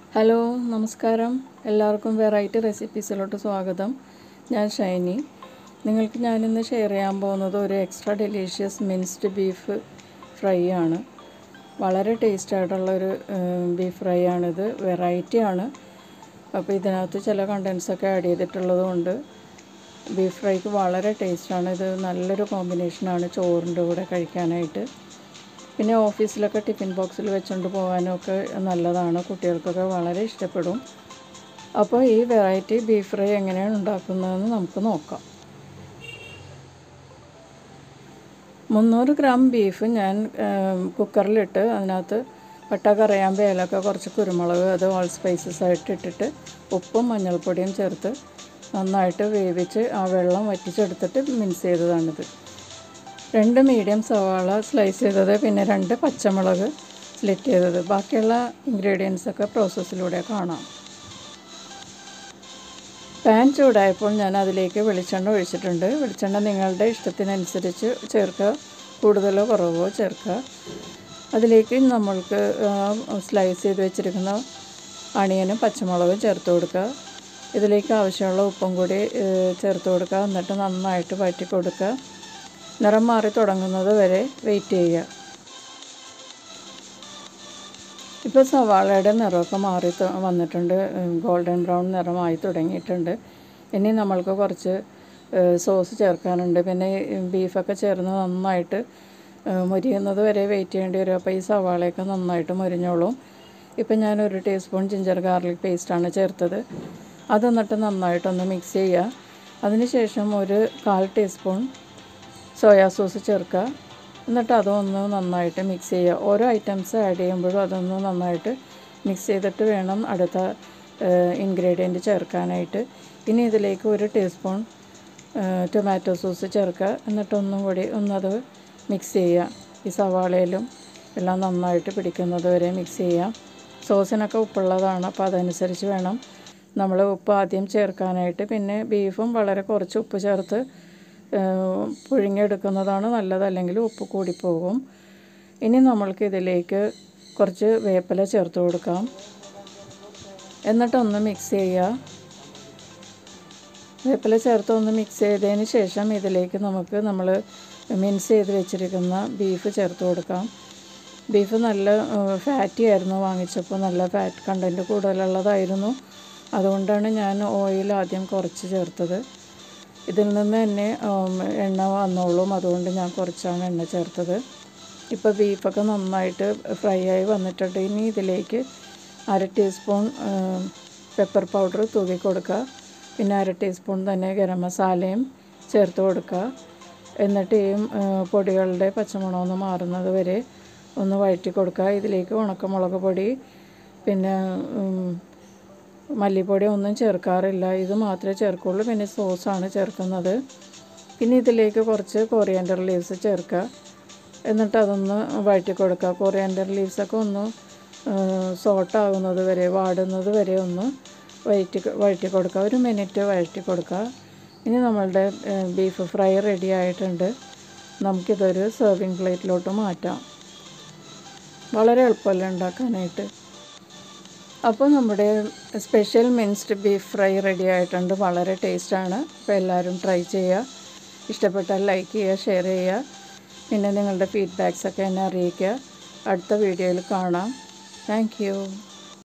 hello നമസ്കാരം എല്ലാവർക്കും variety റെസിപ്പീസിലോട്ട് സ്വാഗതം ഞാൻ ഷൈനി നിങ്ങൾക്ക് ഞാനിന്ന് ഷെയർ ചെയ്യാൻ പോകുന്നത് ഒരു extra delicious minced beef fry ആണ് വളരെ ടേസ്റ്റ് ആയിട്ടുള്ള ഒരു ബീഫ് ഫ്രൈ ആണിത് വെറൈറ്റി ആണ് അപ്പോൾ ഇതിനകത്ത് ചില കണ്ടൻസൊക്കെ ആഡ് ചെയ്തിട്ടുള്ളത് കൊണ്ട് ബീഫ് ഫ്രൈക്ക് വളരെ ടേസ്റ്റാണ് ഇത് നല്ലൊരു കോമ്പിനേഷനാണ് ചോറിൻ്റെ കൂടെ കഴിക്കാനായിട്ട് പിന്നെ ഓഫീസിലൊക്കെ ടിഫിൻ ബോക്സിൽ വെച്ചുകൊണ്ട് പോകാനും ഒക്കെ നല്ലതാണ് കുട്ടികൾക്കൊക്കെ വളരെ ഇഷ്ടപ്പെടും അപ്പോൾ ഈ വെറൈറ്റി ബീഫ് ഫ്രൈ എങ്ങനെയാണ് ഉണ്ടാക്കുന്നതെന്ന് നമുക്ക് നോക്കാം മുന്നൂറ് ഗ്രാം ബീഫ് ഞാൻ കുക്കറിലിട്ട് അതിനകത്ത് പട്ട കറിയാമ്പ് ഏലക്ക കുറച്ച് കുരുമുളക് അത് ഓൾ സ്പൈസസ് ആയിട്ട് ഇട്ടിട്ട് ഉപ്പും മഞ്ഞൾപ്പൊടിയും ചേർത്ത് നന്നായിട്ട് വേവിച്ച് ആ വെള്ളം വറ്റിച്ചെടുത്തിട്ട് മിക്സ് ചെയ്തതാണിത് രണ്ട് മീഡിയം സവാള സ്ലൈസ് ചെയ്തത് പിന്നെ രണ്ട് പച്ചമുളക് സ്ലിറ്റ് ചെയ്തത് ബാക്കിയുള്ള ഇൻഗ്രീഡിയൻസ് ഒക്കെ പ്രോസസ്സിലൂടെ കാണാം പാൻ ചൂടായപ്പോൾ ഞാൻ അതിലേക്ക് വെളിച്ചെണ്ണ ഒഴിച്ചിട്ടുണ്ട് വെളിച്ചെണ്ണ നിങ്ങളുടെ ഇഷ്ടത്തിനനുസരിച്ച് ചേർക്കുക കൂടുതലോ കുറവോ ചേർക്കുക അതിലേക്ക് നമ്മൾക്ക് സ്ലൈസ് ചെയ്ത് വെച്ചിരിക്കുന്ന അണിയനും പച്ചമുളകും ചേർത്ത് കൊടുക്കുക ഇതിലേക്ക് ആവശ്യമുള്ള ഉപ്പും കൂടി ചേർത്ത് കൊടുക്കുക എന്നിട്ട് നന്നായിട്ട് വഴറ്റി കൊടുക്കുക നിറം മാറി തുടങ്ങുന്നത് വരെ വെയിറ്റ് ചെയ്യുക ഇപ്പോൾ സവാളയുടെ നിറമൊക്കെ മാറി വന്നിട്ടുണ്ട് ഗോൾഡൻ ബ്രൗൺ നിറമായി തുടങ്ങിയിട്ടുണ്ട് ഇനി നമ്മൾക്ക് കുറച്ച് സോസ് ചേർക്കാനുണ്ട് പിന്നെ ബീഫൊക്കെ ചേർന്ന് നന്നായിട്ട് മുരിയുന്നത് വരെ വെയിറ്റ് ചെയ്യേണ്ടി വരും അപ്പോൾ ഈ സവാളയൊക്കെ നന്നായിട്ട് മുരിഞ്ഞോളും ഇപ്പം ഞാൻ ഒരു ടീസ്പൂൺ ജിഞ്ചർ ഗാർലിക് പേസ്റ്റാണ് ചേർത്തത് അത് എന്നിട്ട് നന്നായിട്ടൊന്ന് മിക്സ് ചെയ്യുക അതിനുശേഷം ഒരു കാൽ ടീസ്പൂൺ സോയാ സോസ് ചേർക്കുക എന്നിട്ട് അതൊന്ന് നന്നായിട്ട് മിക്സ് ചെയ്യുക ഓരോ ഐറ്റംസ് ആഡ് ചെയ്യുമ്പോഴും അതൊന്ന് നന്നായിട്ട് മിക്സ് ചെയ്തിട്ട് വേണം അടുത്ത ഇൻഗ്രീഡിയൻറ്റ് ചേർക്കാനായിട്ട് ഇനി ഇതിലേക്ക് ഒരു ടീസ്പൂൺ ടൊമാറ്റോ സോസ് ചേർക്കുക എന്നിട്ടൊന്നും കൂടി ഒന്നത് മിക്സ് ചെയ്യുക ഈ സവാളയിലും എല്ലാം നന്നായിട്ട് പിടിക്കുന്നത് വരെ മിക്സ് ചെയ്യാം സോസിനൊക്കെ ഉപ്പുള്ളതാണ് അപ്പോൾ അതനുസരിച്ച് വേണം നമ്മൾ ഉപ്പ് ആദ്യം ചേർക്കാനായിട്ട് പിന്നെ ബീഫും വളരെ കുറച്ച് ഉപ്പ് ചേർത്ത് പുഴുങ്ങിയെടുക്കുന്നതാണ് നല്ലത് അല്ലെങ്കിൽ ഉപ്പ് കൂടിപ്പോകും ഇനി നമ്മൾക്ക് ഇതിലേക്ക് കുറച്ച് വേപ്പില ചേർത്ത് കൊടുക്കാം എന്നിട്ടൊന്ന് മിക്സ് ചെയ്യുക വേപ്പില ചേർത്ത് ഒന്ന് മിക്സ് ചെയ്തതിന് ശേഷം ഇതിലേക്ക് നമുക്ക് നമ്മൾ മിൻസ് ചെയ്ത് വെച്ചിരിക്കുന്ന ബീഫ് ചേർത്ത് കൊടുക്കാം ബീഫ് നല്ല ഫാറ്റി ആയിരുന്നു വാങ്ങിച്ചപ്പോൾ നല്ല ഫാറ്റ് കണ്ടൻറ്റ് കൂടുതലുള്ളതായിരുന്നു അതുകൊണ്ടാണ് ഞാൻ ഓയിൽ ആദ്യം കുറച്ച് ചേർത്തത് ഇതിൽ നിന്ന് തന്നെ എണ്ണ വന്നോളും അതുകൊണ്ട് ഞാൻ കുറച്ചാണ് എണ്ണ ചേർത്തത് ഇപ്പോൾ ബീഫൊക്കെ നന്നായിട്ട് ഫ്രൈ ആയി വന്നിട്ടുണ്ട് ഇനി ഇതിലേക്ക് അര ടീസ്പൂൺ പെപ്പർ പൗഡർ തൂക്കി കൊടുക്കുക പിന്നെ അര ടീസ്പൂൺ തന്നെ ഗരം മസാലയും ചേർത്ത് കൊടുക്കുക എന്നിട്ട് ഈ പൊടികളുടെ പച്ചമണമൊന്ന് മാറുന്നത് വരെ ഒന്ന് വഴറ്റി കൊടുക്കുക ഇതിലേക്ക് ഉണക്കമുളക് പൊടി പിന്നെ മല്ലിപ്പൊടി ഒന്നും ചേർക്കാറില്ല ഇത് മാത്രമേ ചേർക്കുള്ളൂ പിന്നെ സോസാണ് ചേർക്കുന്നത് പിന്നെ ഇതിലേക്ക് കുറച്ച് കൊറിയാൻഡർ ലീവ്സ് ചേർക്കുക എന്നിട്ട് അതൊന്ന് വഴറ്റി കൊടുക്കുക കൊറിയാൻഡർ ലീവ്സൊക്കെ ഒന്ന് സോട്ടാകുന്നത് വരെ വാടുന്നത് വരെ ഒന്ന് വഴറ്റി വഴറ്റി കൊടുക്കുക ഒരു മിനിറ്റ് വഴറ്റി കൊടുക്കുക ഇനി നമ്മളുടെ ബീഫ് ഫ്രൈ റെഡി ആയിട്ടുണ്ട് നമുക്കിതൊരു സെർവിങ് പ്ലേറ്റിലോട്ട് മാറ്റാം വളരെ എളുപ്പമല്ല ഉണ്ടാക്കാനായിട്ട് അപ്പോൾ നമ്മുടെ special minced beef fry ready ആയിട്ടുണ്ട് വളരെ ടേസ്റ്റാണ് അപ്പോൾ എല്ലാവരും ട്രൈ ചെയ്യുക ഇഷ്ടപ്പെട്ടാൽ ലൈക്ക് ചെയ്യുക ഷെയർ ചെയ്യുക പിന്നെ നിങ്ങളുടെ ഫീഡ്ബാക്സൊക്കെ എന്നെ അറിയിക്കുക അടുത്ത വീഡിയോയിൽ കാണാം താങ്ക്